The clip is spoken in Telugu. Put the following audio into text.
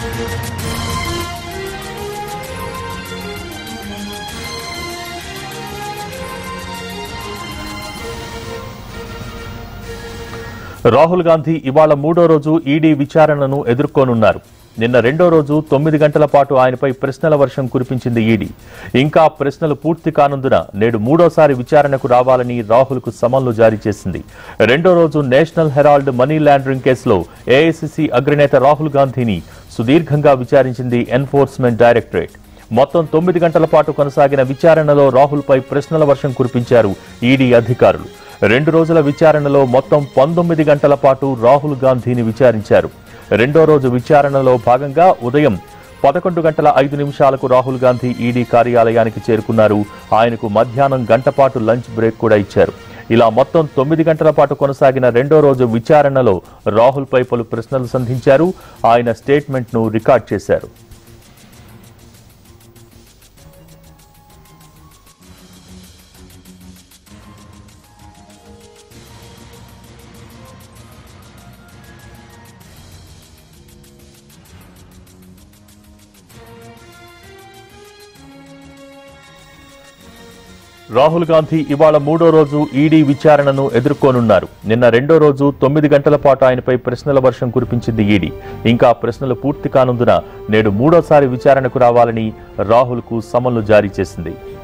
రాహుల్ గాంధీ ఇవాళ మూడో రోజు ఈడీ విచారణను ఎదుర్కోనున్నారు నిన్న రెండో రోజు తొమ్మిది గంటల పాటు ఆయనపై ప్రశ్నల వర్షం కురిపించింది ఈడీ ఇంకా ప్రశ్నలు పూర్తి కానందున నేడు మూడోసారి విచారణకు రావాలని రాహుల్కు సమన్లు జారీ చేసింది రెండో రోజు నేషనల్ హెరాల్డ్ మనీ లాండరింగ్ కేసులో ఏఐసిసి అగ్రనేత రాహుల్ గాంధీని సుదీర్ఘంగా విచారించింది ఎన్ఫోర్స్మెంట్ డైరెక్టరేట్ మొత్తం తొమ్మిది గంటల పాటు కొనసాగిన విచారణలో రాహుల్పై ప్రశ్నల వర్షం కురిపించారు ఈడీ అధికారులు రెండు రోజుల విచారణలో మొత్తం పంతొమ్మిది గంటల పాటు రాహుల్ గాంధీని విచారించారు రెండో రోజు విచారణలో భాగంగా ఉదయం పదకొండు గంటల ఐదు నిమిషాలకు రాహుల్ గాంధీ ఈడీ కార్యాలయానికి చేరుకున్నారు ఆయనకు మధ్యాహ్నం గంట పాటు లంచ్ బ్రేక్ కూడా ఇచ్చారు ఇలా మొత్తం తొమ్మిది గంటల పాటు కొనసాగిన రెండో రోజు విచారణలో రాహుల్పై పలు ప్రశ్నలు సంధించారు ఆయన స్టేట్మెంట్ను రికార్డ్ చేశారు రాహుల్ గాంధీ ఇవాళ మూడో రోజు ఈడీ విచారణను ఎదుర్కోనున్నారు నిన్న రెండో రోజు తొమ్మిది గంటల పాటు ఆయనపై ప్రశ్నల వర్షం కురిపించింది ఈడీ ఇంకా ప్రశ్నలు పూర్తి కానుందున నేడు మూడోసారి విచారణకు రావాలని రాహుల్కు సమన్లు జారీ చేసింది